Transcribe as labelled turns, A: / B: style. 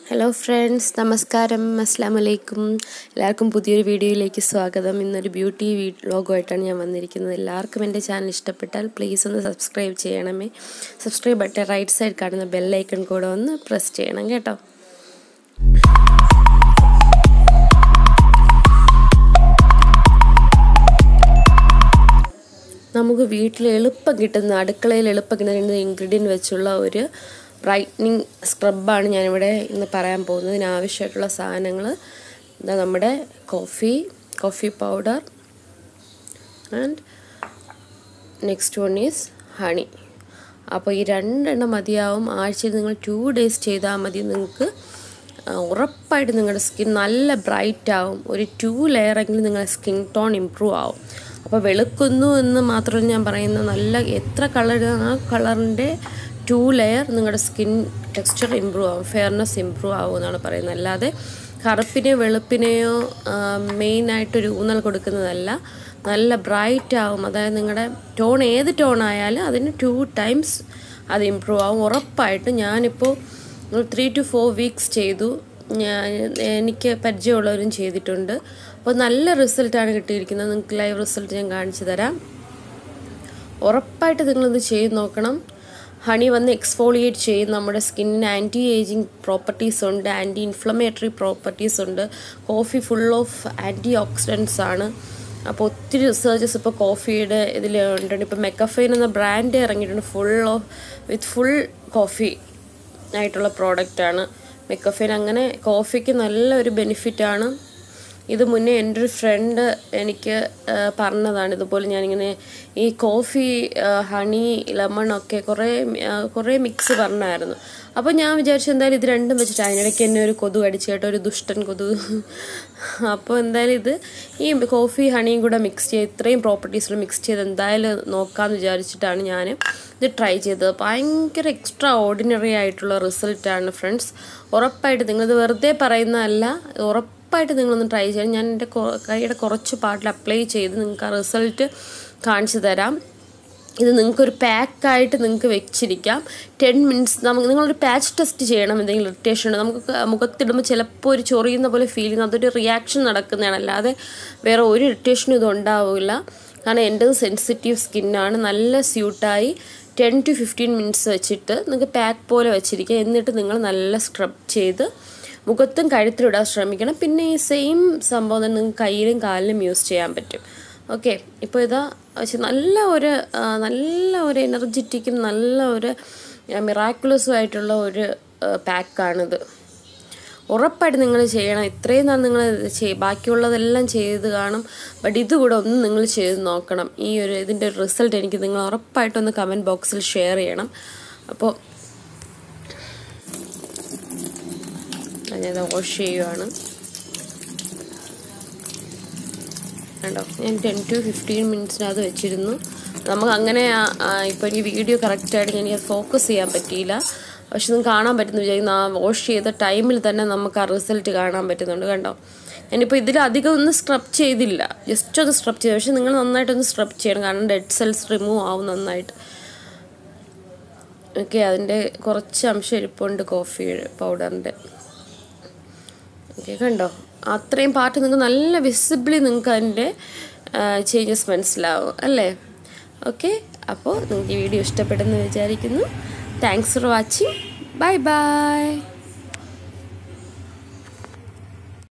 A: hello friends നമസ്കാരം അസ്സാം വലൈക്കും എല്ലാവർക്കും പുതിയൊരു വീഡിയോയിലേക്ക് സ്വാഗതം ഇന്നൊരു ബ്യൂട്ടി വ്ലോഗുമായിട്ടാണ് ഞാൻ വന്നിരിക്കുന്നത് എല്ലാവർക്കും എൻ്റെ ചാനൽ ഇഷ്ടപ്പെട്ടാൽ പ്ലീസ് ഒന്ന് സബ്സ്ക്രൈബ് ചെയ്യണമേ സബ്സ്ക്രൈബ് ബട്ടൺ റൈറ്റ് സൈഡ് കാണുന്ന ബെല്ലൈക്കൺ കൂടെ ഒന്ന് പ്രസ് ചെയ്യണം കേട്ടോ നമുക്ക് വീട്ടിൽ എളുപ്പം കിട്ടുന്ന അടുക്കളയിൽ എളുപ്പം കിട്ടുന്ന ഇൻഗ്രീഡിയൻറ്റ് വെച്ചുള്ള ഒരു ബ്രൈറ്റ്നിങ് സ്ക്രബാണ് ഞാനിവിടെ ഇന്ന് പറയാൻ പോകുന്നത് ഇതിനാവശ്യമായിട്ടുള്ള സാധനങ്ങൾ എന്താ നമ്മുടെ coffee coffee powder and next one is honey അപ്പോൾ ഈ രണ്ടെണ്ണം മതിയാവും ആഴ്ചയിൽ നിങ്ങൾ ടു ഡേയ്സ് ചെയ്താൽ മതി നിങ്ങൾക്ക് ഉറപ്പായിട്ട് നിങ്ങളുടെ സ്കിൻ നല്ല ബ്രൈറ്റ് ആവും ഒരു ടു ലെയറെങ്കിലും നിങ്ങളുടെ സ്കിൻ ടോൺ ഇമ്പ്രൂവ് ആവും അപ്പോൾ വെളുക്കുന്നു എന്ന് മാത്രം ഞാൻ പറയുന്ന നല്ല എത്ര കളർ ആ കളറിൻ്റെ ടു ലെയർ നിങ്ങളുടെ സ്കിൻ ടെക്സ്ചർ ഇമ്പ്രൂവ് ആവും ഫെയർനെസ് ഇമ്പ്രൂവ് ആവും എന്നാണ് പറയുന്നത് അല്ലാതെ കറുപ്പിനെയോ വെളുപ്പിനെയോ മെയിനായിട്ടൊരു ഊന്നൽ കൊടുക്കുന്നതല്ല നല്ല ബ്രൈറ്റ് ആവും അതായത് നിങ്ങളുടെ ടോൺ ഏത് ടോൺ ആയാലും അതിന് ടു ടൈംസ് അത് ഇമ്പ്രൂവ് ആവും ഉറപ്പായിട്ട് ഞാനിപ്പോൾ ത്രീ ടു ഫോർ വീക്സ് ചെയ്തു ഞാൻ എനിക്ക് പരിചയമുള്ളവരും ചെയ്തിട്ടുണ്ട് അപ്പോൾ നല്ല റിസൾട്ടാണ് കിട്ടിയിരിക്കുന്നത് നിങ്ങൾക്ക് ലൈവ് റിസൾട്ട് ഞാൻ കാണിച്ചു തരാം ഉറപ്പായിട്ട് നിങ്ങളിത് ചെയ്ത് നോക്കണം ഹണി വന്ന് എക്സ്ഫോളിയേറ്റ് ചെയ്യും നമ്മുടെ സ്കിന്നിന് ആൻറ്റി ഏജിങ് പ്രോപ്പർട്ടീസ് ഉണ്ട് ആൻറ്റി ഇൻഫ്ലമേറ്ററി പ്രോപ്പർട്ടീസ് ഉണ്ട് coffee full of antioxidants ആണ് അപ്പോൾ ഒത്തിരി റിസർച്ചസ് ഇപ്പോൾ കോഫിയുടെ ഇതിൽ ഉണ്ട് ഇപ്പോൾ മെക്കഫൈൻ എന്ന ബ്രാൻഡ് ഇറങ്ങിയിട്ടുണ്ട് full of with full coffee ആയിട്ടുള്ള പ്രോഡക്റ്റാണ് മെക്കഫൈൻ അങ്ങനെ കോഫിക്ക് നല്ലൊരു ബെനിഫിറ്റാണ് ഇത് മുന്നേ എൻ്റെ ഒരു ഫ്രണ്ട് എനിക്ക് പറഞ്ഞതാണ് ഇതുപോലെ ഞാനിങ്ങനെ ഈ കോഫി ഹണി ലെമൺ ഒക്കെ കുറേ കുറേ മിക്സ് പറഞ്ഞായിരുന്നു അപ്പോൾ ഞാൻ വിചാരിച്ചു എന്തായാലും ഇത് രണ്ടും വെച്ചിട്ട് അതിനിടയ്ക്ക് എന്നെ ഒരു കൊതു അടിച്ചു കേട്ടോ ഒരു ദുഷ്ടൻ കൊതു അപ്പോൾ എന്തായാലും ഇത് ഈ കോഫി ഹണിയും കൂടെ മിക്സ് ചെയ്ത് ഇത്രയും പ്രോപ്പർട്ടീസിൽ മിക്സ് ചെയ്ത് എന്തായാലും നോക്കാമെന്ന് വിചാരിച്ചിട്ടാണ് ഞാൻ ഇത് ട്രൈ ചെയ്തത് ഭയങ്കര എക്സ്ട്രാ ഓർഡിനറി ആയിട്ടുള്ള റിസൾട്ടാണ് ഫ്രണ്ട്സ് ഉറപ്പായിട്ട് നിങ്ങളിത് വെറുതെ പറയുന്നതല്ല ഉറപ്പ് ഉറപ്പായിട്ട് നിങ്ങളൊന്ന് ട്രൈ ചെയ്യണം ഞാൻ എൻ്റെ കൈയുടെ കുറച്ച് പാർട്ടിൽ അപ്ലൈ ചെയ്ത് നിങ്ങൾക്ക് ആ റിസൾട്ട് കാണിച്ചു തരാം ഇത് നിങ്ങൾക്കൊരു പാക്കായിട്ട് നിങ്ങൾക്ക് വെച്ചിരിക്കാം ടെൻ മിനിറ്റ്സ് നമുക്ക് നിങ്ങളൊരു പാച്ച് ടെസ്റ്റ് ചെയ്യണം എന്തെങ്കിലും ഇറിറ്റേഷൻ ഉണ്ട് നമുക്ക് മുഖത്തിടുമ്പോൾ ചിലപ്പോൾ ഒരു ചൊറിയുന്ന പോലെ ഫീൽ ചെയ്യുന്ന അതൊരു റിയാക്ഷൻ നടക്കുന്നതാണ് അല്ലാതെ വേറെ ഒരു ഇറിറ്റേഷനും ഇത് ഉണ്ടാവില്ല കാരണം എൻ്റെത് സെൻസിറ്റീവ് സ്കിന്നാണ് നല്ല സ്യൂട്ടായി ടെൻ ടു ഫിഫ്റ്റീൻ മിനിറ്റ്സ് വെച്ചിട്ട് നിങ്ങൾക്ക് പാക്ക് പോലെ വെച്ചിരിക്കുക എന്നിട്ട് നിങ്ങൾ നല്ല സ്ക്രബ് ചെയ്ത് മുഖത്തും കഴുത്തിലിടാൻ ശ്രമിക്കണം പിന്നെ ഈ സെയിം സംഭവം തന്നെ നിങ്ങൾക്ക് കയ്യിലും കാലിലും യൂസ് ചെയ്യാൻ പറ്റും ഓക്കെ ഇപ്പോൾ ഇതാ പക്ഷെ നല്ല ഒരു നല്ല ഒരു എനർജറ്റിക്കും നല്ല ഒരു മിറാക്കുലസും ആയിട്ടുള്ള ഒരു പാക്കാണിത് ഉറപ്പായിട്ട് നിങ്ങൾ ചെയ്യണം ഇത്രയും നാൾ നിങ്ങൾ ചെയ് ബാക്കിയുള്ളതെല്ലാം ചെയ്ത് കാണും ബട്ട് ഇതുകൂടെ ഒന്ന് നിങ്ങൾ ചെയ്ത് നോക്കണം ഈ ഒരു ഇതിൻ്റെ റിസൾട്ട് എനിക്ക് നിങ്ങൾ ഉറപ്പായിട്ടൊന്ന് കമൻറ്റ് ബോക്സിൽ ഷെയർ ചെയ്യണം അപ്പോൾ ഞാനത് വാഷ് ചെയ്യുവാണ് കണ്ടോ ഞാൻ ടെൻ ടു ഫിഫ്റ്റീൻ മിനിറ്റ്സിനകത്ത് വെച്ചിരുന്നു നമുക്ക് അങ്ങനെ ഇപ്പോൾ എനിക്ക് വീഡിയോ കറക്റ്റായിട്ട് എനിക്ക് ഫോക്കസ് ചെയ്യാൻ പറ്റിയില്ല പക്ഷെ നിങ്ങൾക്ക് കാണാൻ പറ്റുന്ന വിചാരിക്കുന്നു ആ വാഷ് ചെയ്ത ടൈമിൽ തന്നെ നമുക്ക് ആ റിസൾട്ട് കാണാൻ പറ്റുന്നുണ്ട് കണ്ടോ ഞാനിപ്പോൾ ഇതിൽ അധികം ഒന്നും സ്ക്രബ് ചെയ്തില്ല ജസ്റ്റ് ഒന്ന് സ്ക്രബ് ചെയ്തു പക്ഷെ നിങ്ങൾ നന്നായിട്ടൊന്ന് സ്ക്രബ് ചെയ്യണം കാരണം ഡെഡ് സെൽസ് റിമൂവ് ആവും നന്നായിട്ട് ഓക്കെ അതിൻ്റെ കുറച്ച് അംശം ഇരിപ്പുണ്ട് കോഫി പൗഡറിൻ്റെ ഓക്കെ കണ്ടോ അത്രയും പാർട്ട് നിങ്ങൾക്ക് നല്ല വിസിബിളി നിങ്ങൾക്ക് അതിൻ്റെ ചേഞ്ചസ് മനസ്സിലാവും അല്ലേ ഓക്കെ അപ്പോൾ നിങ്ങൾക്ക് ഈ വീഡിയോ ഇഷ്ടപ്പെട്ടെന്ന് വിചാരിക്കുന്നു thanks for watching bye by